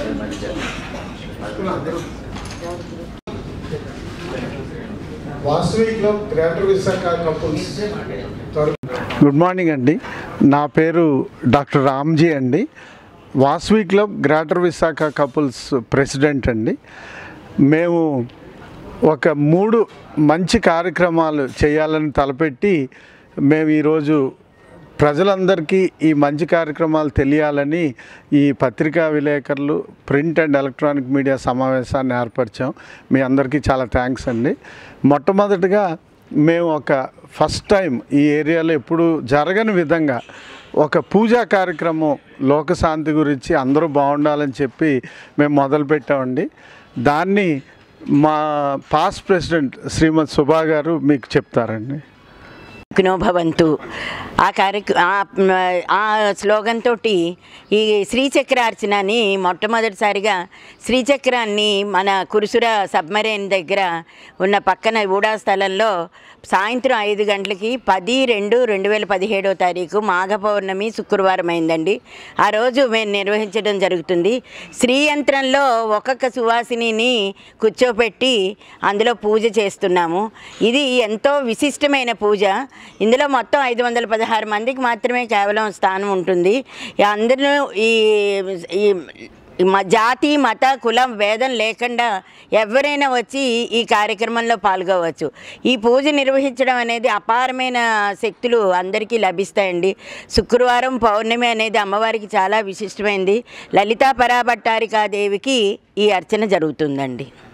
Vasavi club greater Visakha couples good morning అండి నా పేరు డాక్టర్ రామ్జీ అండి Vasavi club greater Visakha couples president అండి మేము ఒక మూడు మంచి కార్యక్రమాలు చేయాలని తలపెట్టి మేము ఈరోజు ప్రజలందరికీ ఈ మంచి కార్యక్రమాలు తెలియాలని ఈ పత్రికా విలేకరులు ప్రింట్ అండ్ ఎలక్ట్రానిక్ మీడియా సమావేశాన్ని ఏర్పరిచాం మీ అందరికీ చాలా థ్యాంక్స్ అండి మొట్టమొదటిగా మేము ఒక ఫస్ట్ టైం ఈ ఏరియాలో ఎప్పుడు జరగని విధంగా ఒక పూజా కార్యక్రమం లోకశాంతి గురించి అందరూ బాగుండాలని చెప్పి మేము మొదలుపెట్టామండి దాన్ని మా పాస్ట్ ప్రెసిడెంట్ శ్రీమతి సుభా గారు మీకు చెప్తారండి సుఖినో భవంతు ఆ కార్యక్ర ఆ- ఆ స్లోగన్ తోటి ఈ శ్రీచక్రార్చనని మొట్టమొదటిసారిగా శ్రీచక్రాన్ని మన కురుసుర సబ్మరైన్ దగ్గర ఉన్న పక్కన ఊడా స్థలంలో సాయంత్రం ఐదు గంటలకి పది రెండు రెండు వేల పదిహేడో తారీఖు మాఘ పౌర్ణమి శుక్రవారం అయిందండి ఆ రోజు మేము నిర్వహించడం జరుగుతుంది శ్రీ యంత్రంలో ఒక్కొక్క సువాసినిని కూర్చోపెట్టి అందులో పూజ చేస్తున్నాము ఇది ఎంతో విశిష్టమైన పూజ ఇందులో మొత్తం ఐదు వందల పదహారు మందికి మాత్రమే కేవలం స్థానం ఉంటుంది అందరూ ఈ ఈ మ- జాతి మత కులం భేదం లేకుండా ఎవరైనా వచ్చి ఈ కార్యక్రమంలో పాల్గొవచ్చు ఈ పూజ నిర్వహించడం అనేది అపారమైన శక్తులు అందరికీ లభిస్తాయండి శుక్రవారం పౌర్ణమి అనేది అమ్మవారికి చాలా విశిష్టమైంది లలితా పరాభట్టారికా దేవికి ఈ అర్చన జరుగుతుందండి